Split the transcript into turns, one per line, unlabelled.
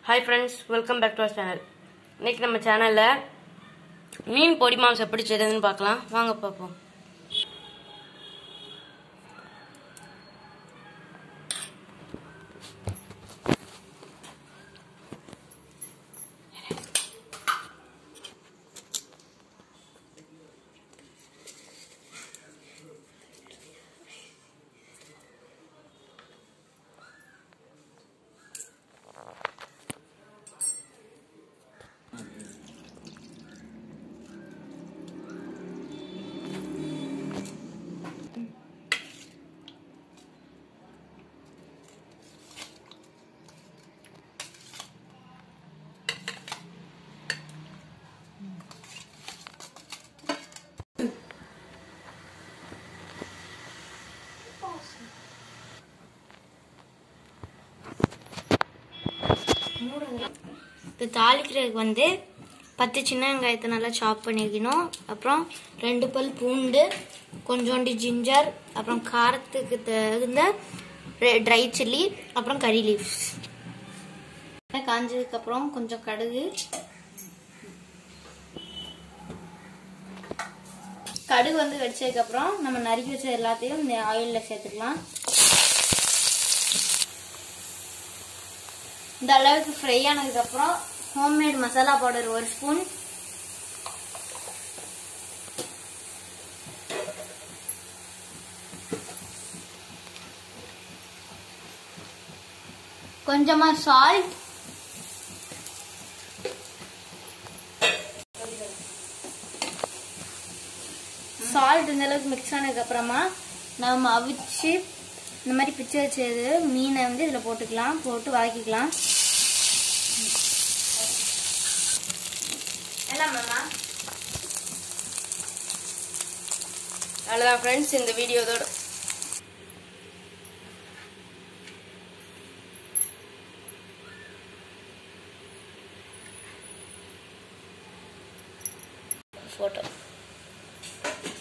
hi friends welcome back to our channel இன்னைக்கு நம்ம சேனலில் மீன் பொடி மாம்ஸ் எப்படி செய்யறதுன்னு பார்க்கலாம் வாங்க பார்ப்போம்
இது தாளிக்கிறதுக்கு வந்து பத்து சின்ன வெங்காயத்தை நல்லா சாப் பண்ணிக்கணும் அப்புறம் ரெண்டு பல் பூண்டு கொஞ்சோண்டு ஜிஞ்சர் அப்புறம் காரத்துக்கு தகுந்த ட்ரை சில்லி அப்புறம் கறி லீவ்ஸ் காஞ்சதுக்கு அப்புறம் கொஞ்சம் கடுகு கடுகு வந்து வெடிச்சதுக்கு அப்புறம் நம்ம நறுக்கி வச்ச எல்லாத்தையும் இந்த ஆயில்ல சேர்த்துக்கலாம் இந்த அளவுக்கு ஃப்ரை ஆனதுக்கு அப்புறம் ஹோம்மேட் மசாலா பவுடர் ஒரு ஸ்பூன் கொஞ்சமா சால்ட் சால்ட் இந்த அளவுக்கு மிக்ஸ் ஆனதுக்கு அப்புறமா நம்ம அவிச்சு இந்த மாதிரி பிச்சை வச்சது மீனை வந்து இதுல போட்டுக்கலாம் போட்டு வதக்கிக்கலாம் என்ன மாமா
அவ்வளோதான் ஃப்ரெண்ட்ஸ் இந்த வீடியோதோட ஃபோட்டோ